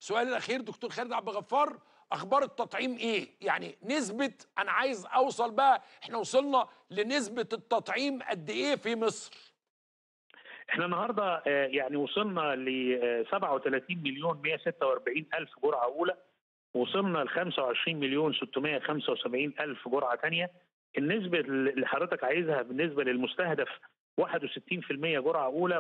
سؤالي الاخير دكتور خالد عبد الغفار اخبار التطعيم ايه يعني نسبه انا عايز اوصل بقى احنا وصلنا لنسبه التطعيم قد ايه في مصر احنا النهارده آه، يعني وصلنا ل 37 مليون 146 الف جرعه اولى وصلنا ل 25 مليون 675 الف جرعه ثانيه النسبه اللي حضرتك عايزها بالنسبه للمستهدف 61% جرعه اولى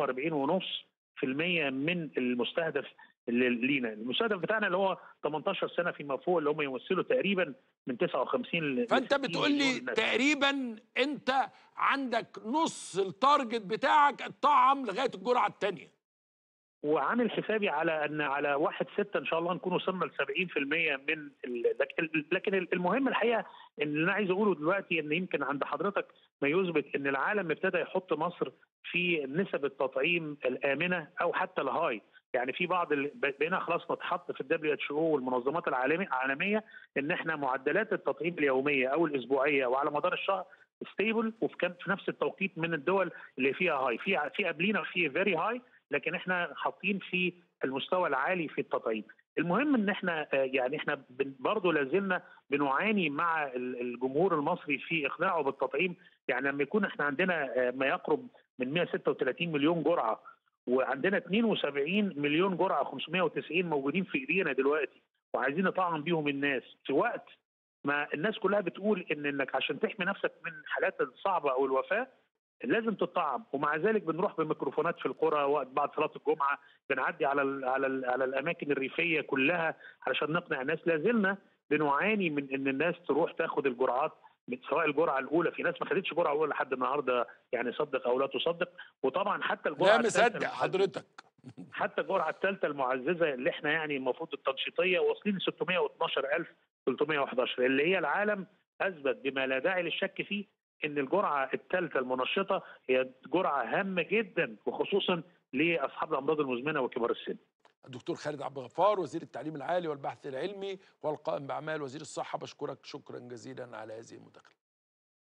و42.5% من المستهدف اللي لينا المستهدف بتاعنا اللي هو 18 سنه فيما فوق اللي هم يمثلوا تقريبا من 59 ل فانت 60 بتقول لي مليون ناس. تقريبا انت عندك نص التارجت بتاعك الطعم لغايه الجرعه الثانيه وعامل حسابي على ان على 1 6 ان شاء الله نكون وصلنا ل 70% من ال... لكن- لكن المهم الحقيقه ان اللي انا عايز اقوله دلوقتي ان يمكن عند حضرتك ما يثبت ان العالم ابتدى يحط مصر في نسب التطعيم الامنه او حتى الهاي يعني في بعض ال... بقينا خلاص نتحط في الدبليو اتش او والمنظمات العالميه العالميه ان احنا معدلات التطعيم اليوميه او الاسبوعيه وعلى مدار الشهر ستيبل وفي كان في نفس التوقيت من الدول اللي فيها هاي في في قبلينا في فيري هاي لكن احنا حاطين في المستوى العالي في التطعيم المهم ان احنا آه، يعني احنا بن- برضه لازلنا بنعاني مع ال- الجمهور المصري في اقناعه بالتطعيم يعني لما يكون احنا عندنا آه، ما يقرب من 136 مليون جرعه وعندنا 72 مليون جرعه 590 موجودين في ايدينا دلوقتي وعايزين نطعم بيهم الناس في وقت ما الناس كلها بتقول ان انك عشان تحمي نفسك من الحالات الصعبه او الوفاه لازم تطعم ومع ذلك بنروح بميكروفونات في القرى وقت بعد صلاه الجمعه بنعدي على ال على ال على الاماكن الريفيه كلها علشان نقنع الناس لازلنا بنعاني من ان الناس تروح تاخد الجرعات من- سواء الجرعه الاولى في ناس ما خدتش جرعه اولى لحد النهارده يعني صدق او لا تصدق وطبعا حتى الجرعه لا الثالثة مصدق المعززة- حضرتك حتى الجرعه الثالثه المعززه اللي احنا يعني المفروض التنشيطيه واصلين ل 612311 اللي هي العالم اثبت بما لا داعي للشك فيه ان الجرعه الثالثه المنشطه هي جرعه هامه جدا وخصوصا لاصحاب الامراض المزمنه وكبار السن. الدكتور خالد عبد الغفار وزير التعليم العالي والبحث العلمي والقائم باعمال وزير الصحه بشكرك شكرا جزيلا على هذه المداخله